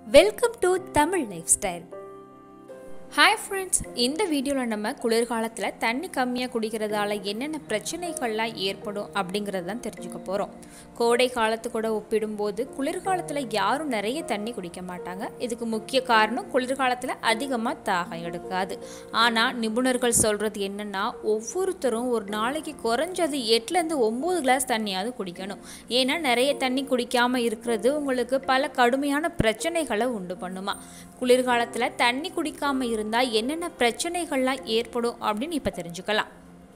welcome to Tamil lifestyle hi friends இந்த வீடியோவில் நம்ம குளிர்காலத்தில் தண்ணி கம்மியாக குடிக்கிறதால என்னென்ன பிரச்சனைகள்லாம் ஏற்படும் அப்படிங்கிறது தான் தெரிஞ்சுக்க போகிறோம் கோடை காலத்து கூட ஒப்பிடும்போது குளிர்காலத்தில் யாரும் நிறைய தண்ணி குடிக்க மாட்டாங்க இதுக்கு முக்கிய காரணம் குளிர்காலத்தில் அதிகமாக தாகம் எடுக்காது ஆனால் நிபுணர்கள் சொல்கிறது என்னென்னா ஒவ்வொருத்தரும் ஒரு நாளைக்கு குறைஞ்சது எட்டுலேருந்து ஒம்பது கிளாஸ் தண்ணியாவது குடிக்கணும் ஏன்னா நிறைய தண்ணி குடிக்காமல் இருக்கிறது உங்களுக்கு பல கடுமையான பிரச்சனைகளை உண்டு பண்ணுமா குளிர்காலத்தில் தண்ணி குடிக்காமல் இருந்தால் என்னென்ன பிரச்சனைகள்லாம் ஏற்படும் அப்படின்னு இப்போ தெரிஞ்சுக்கலாம்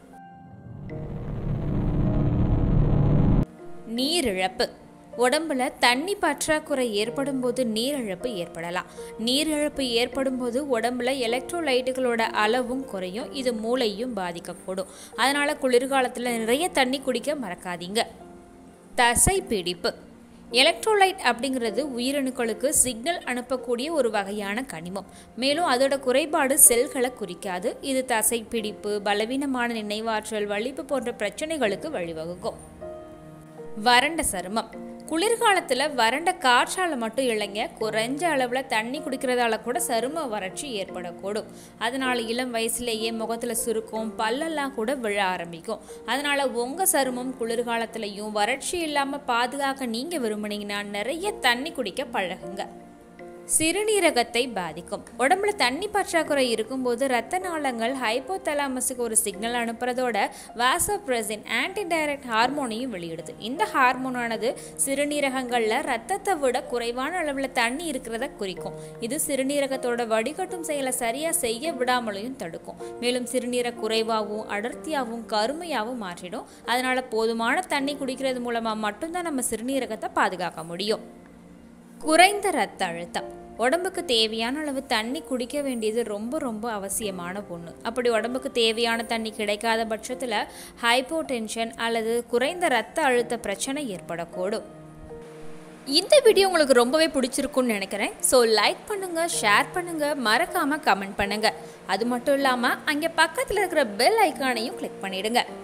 நீரிழப்பு உடம்புல தண்ணி பற்றாக்குறை ஏற்படும் போது நீரிழப்பு ஏற்படலாம் நீரிழப்பு ஏற்படும் போது உடம்புல எலக்ட்ரோலைட்டுகளோட அளவும் குறையும் இது மூளையும் பாதிக்கக்கூடும் அதனால் குளிர்காலத்தில் நிறைய தண்ணி குடிக்க மறக்காதீங்க தசை பிடிப்பு எலக்ட்ரோலைட் அப்படிங்கிறது உயிரணுக்களுக்கு சிக்னல் அனுப்பக்கூடிய ஒரு வகையான கனிமம் மேலும் அதோட குறைபாடு செல்களை குறிக்காது இது தசை பிடிப்பு பலவீனமான நினைவாற்றல் வலிப்பு போன்ற பிரச்சனைகளுக்கு வழிவகுக்கும் வறண்ட சருமம் குளிர்காலத்தில் வறண்ட காற்றால் மட்டும் இல்லைங்க குறைஞ்ச அளவில் தண்ணி குடிக்கிறதால கூட சரும வறட்சி ஏற்படக்கூடும் அதனால் இளம் வயசுலேயே முகத்தில் சுருக்கம் பல்லெல்லாம் கூட விழ ஆரம்பிக்கும் அதனால் உங்கள் சருமம் குளிர்காலத்துலையும் வறட்சி இல்லாமல் பாதுகாக்க நீங்கள் விரும்புனீங்கன்னா நிறைய தண்ணி குடிக்க பழகுங்க சிறுநீரகத்தை பாதிக்கும் உடம்புல தண்ணி பற்றாக்குறை இருக்கும்போது ரத்த நாளங்கள் ஹைப்போதலாமஸுக்கு ஒரு சிக்னல் அனுப்புறதோட வாசோப்ரெசின் ஆன்டி டைரக்ட் ஹார்மோனையும் வெளியிடுது இந்த ஹார்மோனானது சிறுநீரகங்களில் ரத்தத்தை விட குறைவான அளவில் தண்ணி இருக்கிறத குறிக்கும் இது சிறுநீரகத்தோட வடிகட்டும் செயலை சரியாக செய்ய விடாமலையும் தடுக்கும் மேலும் சிறுநீரக குறைவாகவும் அடர்த்தியாகவும் கருமையாகவும் மாற்றிடும் அதனால போதுமான தண்ணி குடிக்கிறது மூலமாக மட்டும்தான் நம்ம சிறுநீரகத்தை பாதுகாக்க முடியும் குறைந்த ரத்த அழுத்தம் உடம்புக்கு தேவையான அளவு தண்ணி குடிக்க வேண்டியது ரொம்ப ரொம்ப அவசியமான பொண்ணு அப்படி உடம்புக்கு தேவையான தண்ணி கிடைக்காத பட்சத்தில் ஹைப்போ டென்ஷன் அல்லது குறைந்த ரத்த அழுத்த பிரச்சனை ஏற்படக்கூடும் இந்த வீடியோ உங்களுக்கு ரொம்பவே பிடிச்சிருக்குன்னு நினைக்கிறேன் ஸோ லைக் பண்ணுங்கள் ஷேர் பண்ணுங்கள் மறக்காமல் கமெண்ட் பண்ணுங்கள் அது மட்டும் இல்லாமல் அங்கே பக்கத்தில் இருக்கிற பெல் ஐக்கானையும் கிளிக் பண்ணிவிடுங்க